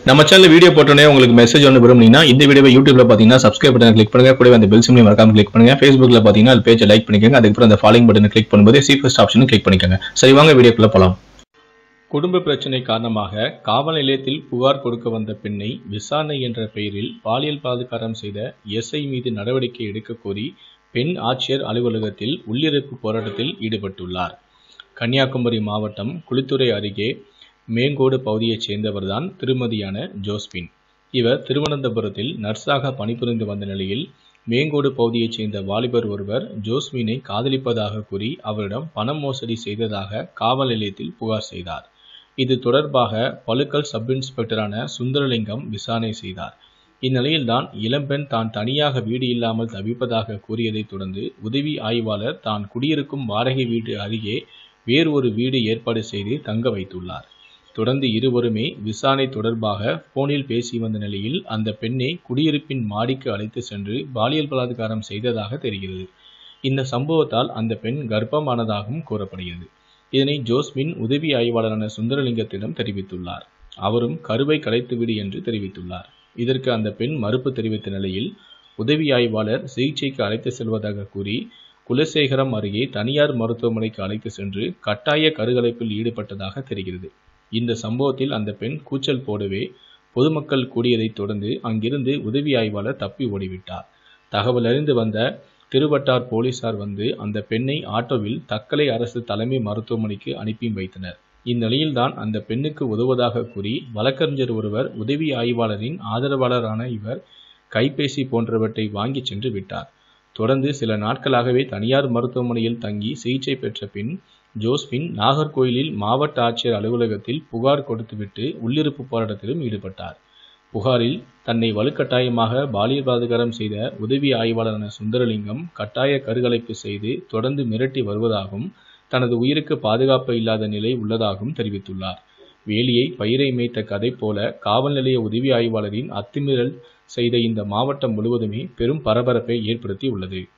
நம்ம channel video போட்டோன்னே உங்களுக்கு மெசேஜ் ஒன்று விரும்புனீங்கன்னா இந்த வீடியோவை யூடியூப்ல பார்த்தீங்கன்னா சப்ஸ்கிரைப் பட்டன் கிளிக் பண்ணுங்க கூடவே அந்த பெல் சிம்லையும் மறக்காம கிளிக் பண்ணுங்க ஃபேஸ்புக்ல பார்த்தீங்கன்னா அது பேஜை லைக் பண்ணிக்கோங்க அதுக்கப்புறம் அந்த ஃபாலோயிங் பட்டனை கிளிக் பண்ணும்போது சி ஃபர்ஸ்ட் ஆப்ஷனும் கிளிக் பண்ணிக்கோங்க சரி வாங்க வீடியோக்குள்ள போலாம் குடும்ப பிரச்சனை காரணமாக காவல் நிலையத்தில் புகார் கொடுக்க வந்த பெண்ணை விசாரணை என்ற பெயரில் பாலியல் பலாத்காரம் செய்த எஸ்ஐ மீது நடவடிக்கை எடுக்க கோரி பெண் ஆட்சியர் அலுவலகத்தில் உள்ளிருப்பு போராட்டத்தில் ஈடுபட்டுள்ளார் கன்னியாகுமரி மாவட்டம் குளித்துறை அருகே மேங்கோடு பகுதியைச் சேர்ந்தவர்தான் திருமதியான ஜோஸ்பின் இவர் திருவனந்தபுரத்தில் நர்ஸாக பணிபுரிந்து வந்த நிலையில் மேங்கோடு பகுதியைச் சேர்ந்த வாலிபர் ஒருவர் ஜோஸ்மினை காதலிப்பதாக கூறி அவரிடம் பணம் மோசடி செய்ததாக காவல் நிலையத்தில் புகார் செய்தார் இது தொடர்பாக பழுக்கல் சப் இன்ஸ்பெக்டரான சுந்தரலிங்கம் விசாரணை செய்தார் இந்நிலையில்தான் இளம்பெண் தான் தனியாக வீடு இல்லாமல் தவிப்பதாக கூறியதைத் தொடர்ந்து உதவி ஆய்வாளர் தான் குடியிருக்கும் வாடகை வீடு அருகே வேறு ஒரு வீடு ஏற்பாடு செய்து தங்க வைத்துள்ளார் தொடர்ந்து இருவருமே விசாரணை தொடர்பாக போனில் பேசி வந்த நிலையில் அந்த பெண்ணை குடியிருப்பின் மாடிக்கு அழைத்து சென்று பாலியல் பலாத்காரம் செய்ததாக தெரிகிறது இந்த சம்பவத்தால் அந்த பெண் கர்ப்பமானதாகவும் கூறப்படுகிறது இதனை ஜோஸ்மின் உதவி ஆய்வாளரான சுந்தரலிங்கத்திடம் தெரிவித்துள்ளார் அவரும் கருவை கலைத்துவிடு என்று தெரிவித்துள்ளார் இதற்கு அந்த பெண் மறுப்பு தெரிவித்த நிலையில் உதவி ஆய்வாளர் சிகிச்சைக்கு அழைத்து செல்வதாக கூறி குலசேகரம் அருகே தனியார் மருத்துவமனைக்கு அழைத்து சென்று கட்டாய கருகலைப்பில் ஈடுபட்டதாக தெரிகிறது இந்த சம்பவத்தில் அந்த பெண் கூச்சல் போடவே பொதுமக்கள் கூடியதைத் தொடர்ந்து அங்கிருந்து உதவி ஆய்வாளர் தப்பி ஓடிவிட்டார் தகவல் அறிந்து வந்த திருவட்டார் போலீசார் வந்து அந்த பெண்ணை ஆட்டோவில் தக்கலை அரசு தலைமை மருத்துவமனைக்கு அனுப்பி வைத்தனர் இந்நிலையில்தான் அந்த பெண்ணுக்கு உதவுவதாக கூறி வழக்கறிஞர் ஒருவர் உதவி ஆய்வாளரின் ஆதரவாளரான இவர் கைபேசி போன்றவற்றை வாங்கி சென்று விட்டார் தொடர்ந்து சில நாட்களாகவே தனியார் மருத்துவமனையில் தங்கி சிகிச்சை பெற்ற பின் ஜோஸ்பின் நாகர்கோயிலில் மாவட்ட ஆட்சியர் அலுவலகத்தில் புகார் கொடுத்துவிட்டு உள்ளிருப்பு போராட்டத்திலும் ஈடுபட்டார் புகாரில் தன்னை வலுக்கட்டாயமாக பாலியல் பலாத்காரம் செய்த உதவி ஆய்வாளரான சுந்தரலிங்கம் கட்டாய கருகலைப்பு செய்து தொடர்ந்து மிரட்டி வருவதாகவும் தனது உயிருக்கு பாதுகாப்பு இல்லாத நிலை உள்ளதாகவும் தெரிவித்துள்ளார் வேலியை பயிரை மேய்த்த கதை போல காவல் நிலைய உதவி ஆய்வாளரின் அத்துமீறல் செய்த இந்த மாவட்டம் முழுவதுமே பெரும் பரபரப்பை ஏற்படுத்தி உள்ளது